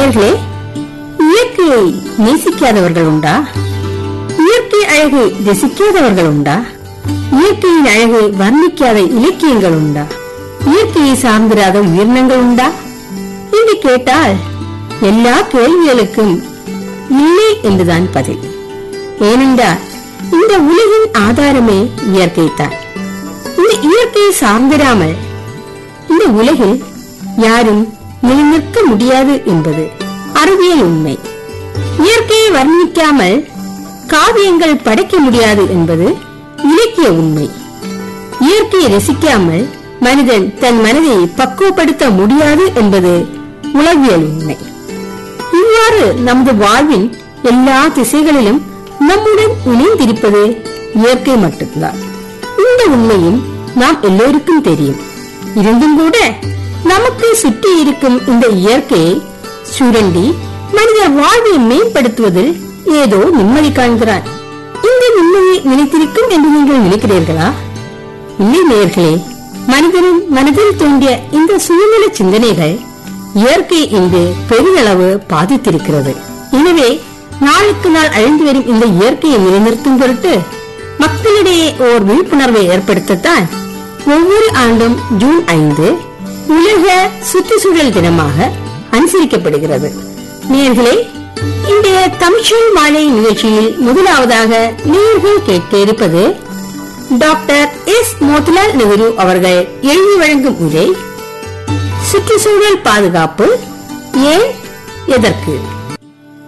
நேர்களே இயற்கையை நேசிக்காதவர்கள் உண்டா இயற்கை அழகை ரசிக்காதவர்கள் உண்டா இயற்கையின் அழகை வர்ணிக்காத இலக்கியங்கள் உண்டா இயற்கையை சார்ந்திராத உயிரினங்கள் உண்டா என்று கேட்டால் எல்லா கேள்விகளுக்கும் இல்லை என்றுதான் பதில் ஏனென்றால் இந்த உலகின் ஆதாரமே இயற்கைத்தான் இந்த இயற்கையை சார்ந்திராமல் இந்த உலகில் யாரும் நிலைநிற்க முடியாது என்பது அறிவியல் உண்மை இயற்கையை வர்ணிக்காமல் காவியங்கள் படைக்க முடியாது என்பது இலக்கிய உண்மை இயற்கையை ரசிக்காமல் மனிதன் தன் மனதை பக்குவப்படுத்த முடியாது என்பது உளவியல் உண்மை இவ்வாறு நமது வாழ்வின் எல்லா திசைகளிலும் நம்முடன் இணைந்திருப்பது இயற்கை மட்டும்தான் இந்த உண்மையும் நாம் எல்லோருக்கும் தெரியும் இருந்தும் கூட நமக்கு சுற்றி இருக்கும் இந்த இயற்கையை சுரண்டி மனித வாழ்வை மேம்படுத்துவதில் ஏதோ நிம்மதி காண்கிறான் இந்த நிம்மதியை நினைத்திருக்கும் என்று நீங்கள் நினைக்கிறீர்களா இல்லை நேர்களே மனிதனின் மனதில் தோன்றிய இந்த சுயநல சிந்தனைகள் இயற்கை இன்று பெரிதளவு பாதித்திருக்கிறது எனவே நாளுக்கு நாள் அழிந்து வரும் இந்த இயற்கையை நிலைநிறுத்தும் பொருட்டு மக்களிடையே ஓர் விழிப்புணர்வை ஏற்படுத்தத்தான் ஒவ்வொரு ஆண்டும் ஜூன் ஐந்து உலக சுற்றுச்சூழல் தினமாக அனுசரிக்கப்படுகிறது நேர்களே இன்றைய தமிழ்ச்சொல் மாலை நிகழ்ச்சியில் முதலாவதாக நேர்கள் கேட்க இருப்பது டாக்டர் எஸ் மோதிலால் நெஹ்ரு அவர்கள் எழுதி வழங்கும் உரை சுற்றுச்சூழல் பாதுகாப்பு ஏன் எதற்கு